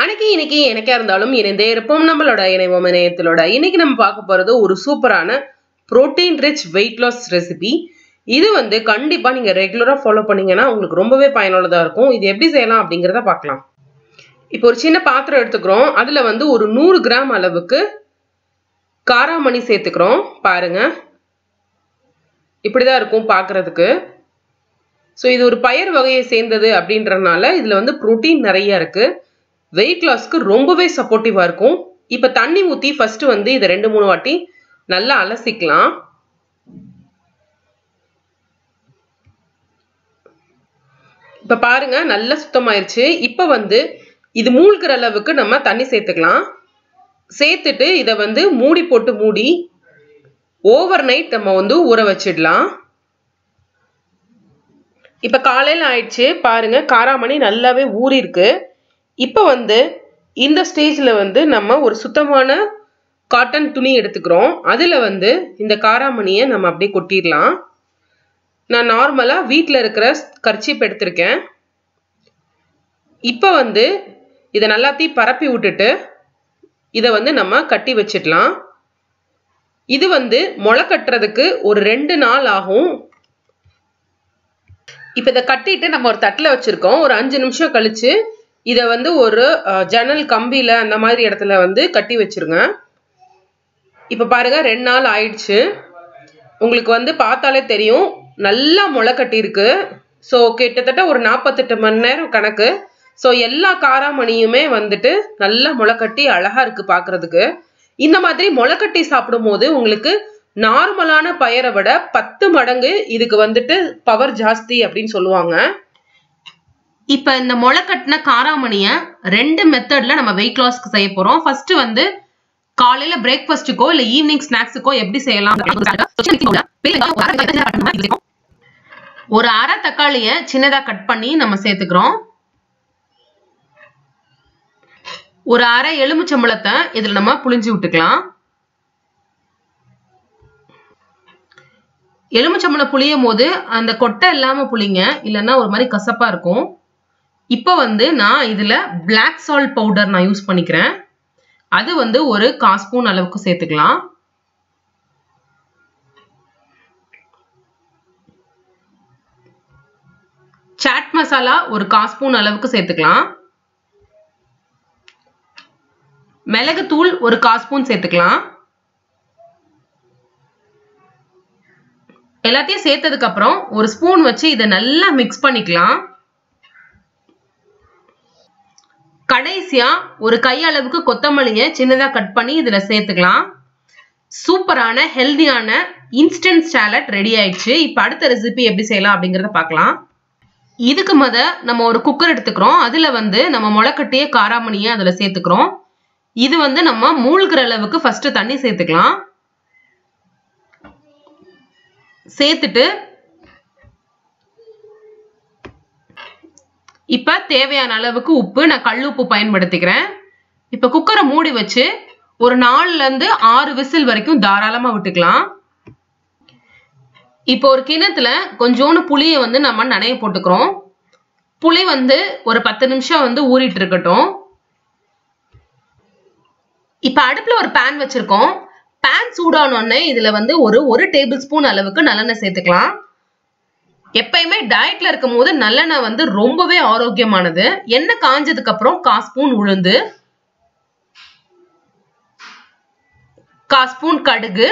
அன்னைக்கு இன்னைக்கு எனக்கா இருந்தாலும் இணைந்தே இருப்போம் நம்மளோட இணைவோம் இணையத்திலோட இன்னைக்கு நம்ம பார்க்க போறது ஒரு சூப்பரான protein rich weight loss recipe இது வந்து கண்டிப்பா நீங்க ரெகுலரா ஃபாலோ பண்ணீங்கன்னா உங்களுக்கு ரொம்பவே பயனுள்ளதா இருக்கும் இது எப்படி செய்யலாம் அப்படிங்கிறத பார்க்கலாம் இப்போ ஒரு சின்ன பாத்திரம் எடுத்துக்கிறோம் அதுல வந்து ஒரு நூறு கிராம் அளவுக்கு காராமணி சேர்த்துக்கிறோம் பாருங்க இப்படிதான் இருக்கும் பார்க்கறதுக்கு ஸோ இது ஒரு பயிர் வகையை சேர்ந்தது அப்படின்றனால இதில் வந்து ப்ரோட்டீன் நிறைய இருக்கு வெயிட் லாஸ்க்கு ரொம்பவே சப்போர்ட்டிவாக இருக்கும் இப்போ தண்ணி ஊற்றி ஃபர்ஸ்ட் வந்து இதை ரெண்டு மூணு வாட்டி நல்லா அலசிக்கலாம் இப்போ பாருங்க நல்லா சுத்தமாயிருச்சு இப்போ வந்து இது மூழ்கிற அளவுக்கு நம்ம தண்ணி சேர்த்துக்கலாம் சேர்த்துட்டு இதை வந்து மூடி போட்டு மூடி ஓவர் நைட் நம்ம வந்து ஊற வச்சிடலாம் இப்போ காலையில் ஆயிடுச்சு பாருங்க காராமணி நல்லாவே ஊறிருக்கு இப்போ வந்து இந்த ஸ்டேஜில் வந்து நம்ம ஒரு சுத்தமான காட்டன் துணி எடுத்துக்கிறோம் அதில் வந்து இந்த காராமணியை நம்ம அப்படியே கொட்டிடலாம் நான் நார்மலாக வீட்டில் இருக்கிற கர்ச்சீப் எடுத்திருக்கேன் இப்போ வந்து இதை நல்லாத்தையும் பரப்பி விட்டுட்டு இதை வந்து நம்ம கட்டி வச்சிடலாம் இது வந்து முளை கட்டுறதுக்கு ஒரு ரெண்டு நாள் ஆகும் இப்போ இதை கட்டிட்டு நம்ம ஒரு தட்டில் வச்சுருக்கோம் ஒரு அஞ்சு நிமிஷம் கழிச்சு இதை வந்து ஒரு ஜன்னல் கம்பியில் அந்த மாதிரி இடத்துல வந்து கட்டி வச்சிருங்க இப்போ பாருங்க ரெண்டு நாள் ஆயிடுச்சு உங்களுக்கு வந்து பார்த்தாலே தெரியும் நல்லா முளை கட்டியிருக்கு ஸோ கிட்டத்தட்ட ஒரு நாற்பத்தெட்டு மணி நேரம் கணக்கு ஸோ எல்லா காராமணியுமே வந்துட்டு நல்லா முளைக்கட்டி அழகா இருக்கு பார்க்கறதுக்கு இந்த மாதிரி முளைக்கட்டி சாப்பிடும் போது உங்களுக்கு நார்மலான பயரை விட பத்து மடங்கு இதுக்கு வந்துட்டு பவர் ஜாஸ்தி அப்படின்னு சொல்லுவாங்க இப்ப இந்த முளை கட்டின காராமணிய ரெண்டு மெத்தட்ல நம்ம வெயிட் லாஸ்க்கு செய்ய போறோம் ஃபர்ஸ்ட் வந்து காலையில பிரேக்ஃபாஸ்ட்டுக்கோ இல்ல ஈவினிங் ஸ்நாக்ஸுக்கோ எப்படி செய்யலாம் ஒரு அரை தக்காளிய சின்னதா கட் பண்ணி நம்ம சேர்த்துக்கிறோம் ஒரு அரை எலுமிச்சம்பழத்தை இதுல நம்ம புளிஞ்சு விட்டுக்கலாம் எலுமிச்சம்பழம் புளியும் போது அந்த கொட்டை இல்லாம புளிங்க இல்லைன்னா ஒரு மாதிரி கசப்பா இருக்கும் இப்போ வந்து நான் இதுல பிளாக் சால்ட் பவுடர் நான் யூஸ் பண்ணிக்கிறேன் அது வந்து ஒரு கால் ஸ்பூன் அளவுக்கு சேர்த்துக்கலாம் சாட் மசாலா ஒரு கால் ஸ்பூன் அளவுக்கு சேர்த்துக்கலாம் மிளகுத்தூள் ஒரு கால் ஸ்பூன் சேர்த்துக்கலாம் எல்லாத்தையும் சேர்த்ததுக்கு அப்புறம் ஒரு ஸ்பூன் வச்சு இதை நல்லா மிக்ஸ் பண்ணிக்கலாம் கடைசியா ஒரு கையளவுக்கு கொத்தமல்லியை சின்னதா கட் பண்ணி இதுல சேர்த்துக்கலாம் சூப்பரான ஹெல்தியான இன்ஸ்டன்ட் சாலட் ரெடி ஆயிடுச்சு இப்போ அடுத்த ரெசிபி எப்படி செய்யலாம் அப்படிங்கிறத பார்க்கலாம் இதுக்கு முத நம்ம ஒரு குக்கர் எடுத்துக்கிறோம் அதுல வந்து நம்ம முளைக்கட்டிய காராமணியை அதுல சேர்த்துக்கிறோம் இது வந்து நம்ம மூழ்கிற அளவுக்கு ஃபர்ஸ்ட் தண்ணி சேர்த்துக்கலாம் சேர்த்துட்டு இப்ப தேவையான அளவுக்கு உப்பு நான் கல் உப்பு பயன்படுத்திக்கிறேன் இப்ப குக்கரை மூடி வச்சு ஒரு நாலுல இருந்து ஆறு விசில் வரைக்கும் தாராளமா விட்டுக்கலாம் இப்போ ஒரு கிணத்துல கொஞ்சோண்டு புளியை வந்து நம்ம நனைய போட்டுக்கிறோம் புளி வந்து ஒரு பத்து நிமிஷம் வந்து ஊறிட்டு இருக்கட்டும் இப்ப அடுப்புல ஒரு பேன் வச்சிருக்கோம் பேன் சூடானோடனே இதுல வந்து ஒரு ஒரு டேபிள் ஸ்பூன் அளவுக்கு நல்லெண்ணெய் சேர்த்துக்கலாம் எப்பயுமே டயட்ல இருக்கும் போது நல்லெண்ணெய் வந்து ரொம்பவே ஆரோக்கியமானது எண்ணெய் காஞ்சதுக்கு அப்புறம் கா ஸ்பூன் உளுந்து கா ஸ்பூன் கடுகு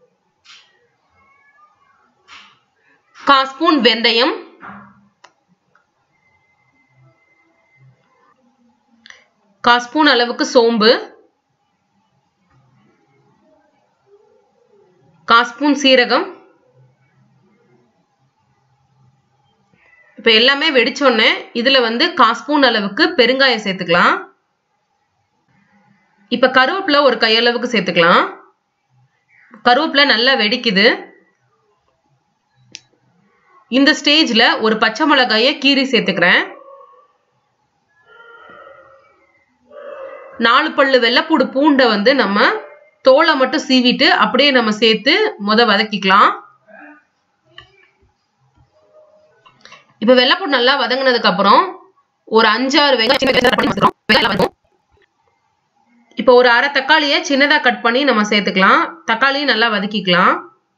கா ஸ்பூன் வெந்தயம் கா ஸ்பூன் அளவுக்கு சோம்பு கா ஸ்பூன் சீரகம் இப்போ எல்லாமே வெடிச்சோடனே இதில் வந்து கா ஸ்பூன் அளவுக்கு பெருங்காயம் சேர்த்துக்கலாம் இப்போ கருவேப்பிலை ஒரு கையளவுக்கு சேர்த்துக்கலாம் கருவேப்பிலை நல்லா வெடிக்குது இந்த ஸ்டேஜில் ஒரு பச்சை மிளகாயை கீரி சேர்த்துக்கிறேன் நாலு பல்லு வெள்ளைப்பூடு பூண்டை வந்து நம்ம தோலை மட்டும் சீவிட்டு அப்படியே நம்ம சேர்த்து முத வதக்கிக்கலாம் இப்போ வெள்ளைப்பூடு நல்லா வதங்கினதுக்கு அப்புறம் ஒரு அஞ்சாறு வெங்காயம் சின்ன வெங்காயம் பண்ணி வச்சுக்கிறோம். வெங்காயம் வதங்கும். இப்போ ஒரு அரை தக்காளியை சின்னதா கட் பண்ணி நம்ம சேர்த்துக்கலாம் தக்காளியும் நல்லா வதக்கிக்கலாம்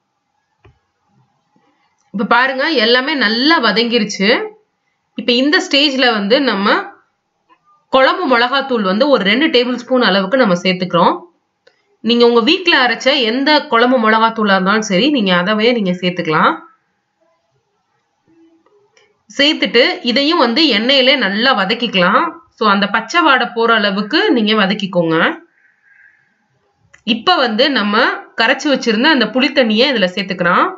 இப்ப பாருங்க எல்லாமே நல்லா வதங்கிருச்சு இப்ப இந்த ஸ்டேஜ்ல வந்து நம்ம குழம்பு மிளகாத்தூள் வந்து ஒரு ரெண்டு டேபிள் ஸ்பூன் அளவுக்கு நம்ம சேர்த்துக்கிறோம் நீங்க உங்க வீட்ல அரைச்ச எந்த குழம்பு மிளகாத்தூளா இருந்தாலும் சரி நீங்க அதவே நீங்க சேர்த்துக்கலாம் சேர்த்துட்டு இதையும் வந்து எண்ணெயிலே நல்லா வதக்கிக்கலாம் ஸோ அந்த பச்சை வாடை போற அளவுக்கு நீங்க வதக்கிக்கோங்க இப்ப வந்து நம்ம கரைச்சி வச்சிருந்த அந்த புளி தண்ணியை இதுல சேர்த்துக்கிறோம்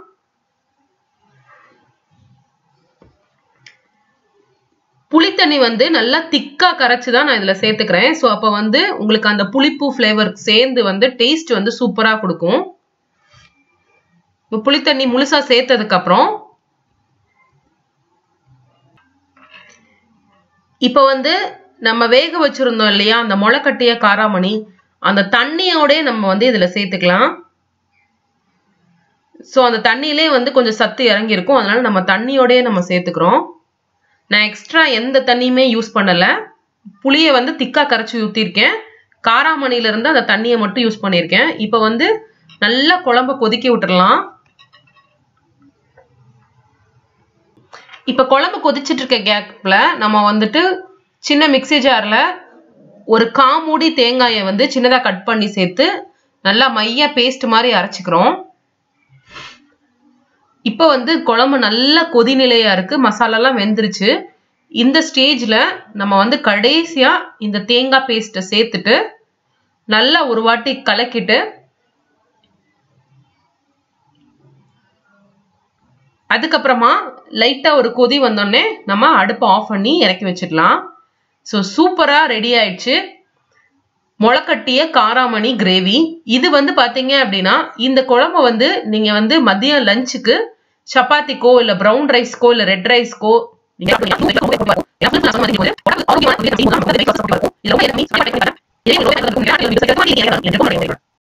புளித்தண்ணி வந்து நல்லா திக்கா கரைச்சி தான் நான் இதுல சேர்த்துக்கிறேன் ஸோ அப்போ வந்து உங்களுக்கு அந்த புளிப்பு ஃப்ளேவர் சேர்ந்து வந்து டேஸ்ட் வந்து சூப்பரா கொடுக்கும் இப்போ புளித்தண்ணி முழுசா சேர்த்ததுக்கு அப்புறம் இப்போ வந்து நம்ம வேக வச்சிருந்தோம் இல்லையா அந்த முளைக்கட்டிய காராமணி அந்த தண்ணியோட நம்ம வந்து இதுல சேர்த்துக்கலாம் ஸோ அந்த தண்ணியிலே வந்து கொஞ்சம் சத்து இறங்கி இருக்கும் அதனால நம்ம தண்ணியோடய நம்ம சேர்த்துக்கிறோம் நான் எக்ஸ்ட்ரா எந்த தண்ணியுமே யூஸ் பண்ணல புளியை வந்து திக்கா கரைச்சி ஊற்றிருக்கேன் காராமணில இருந்து அந்த தண்ணியை மட்டும் யூஸ் பண்ணியிருக்கேன் இப்போ வந்து நல்லா குழம்ப கொதிக்க விட்டுறலாம் இப்போ குழம்பு கொதிச்சிட்டு இருக்க கேப்ல நம்ம வந்துட்டு சின்ன மிக்சி ஜார்ல ஒரு காமூடி தேங்காயை வந்து சின்னதாக கட் பண்ணி சேர்த்து நல்லா மைய பேஸ்ட் மாதிரி அரைச்சிக்கிறோம் இப்போ வந்து குழம்பு நல்ல கொதிநிலையா இருக்கு மசாலாலாம் வெந்துருச்சு இந்த ஸ்டேஜ்ல நம்ம வந்து கடைசியா இந்த தேங்காய் பேஸ்ட்டை சேர்த்துட்டு நல்லா ஒரு வாட்டி கலக்கிட்டு அதுக்கப்புறமா லைட்டா ஒரு கொதி வந்தோடனே நம்ம அடுப்பை ஆஃப் பண்ணி இறக்கி வச்சிடலாம் ஸோ சூப்பரா ரெடி ஆயிடுச்சு முளைக்கட்டிய காராமணி கிரேவி இது வந்து பாத்தீங்க அப்படின்னா இந்த குழம்பு வந்து நீங்க வந்து மதியம் லஞ்சுக்கு சப்பாத்திக்கோ இல்ல ப்ரௌன் ரைஸ்க்கோ இல்ல ரெட் ரைஸ்க்கோ நீங்க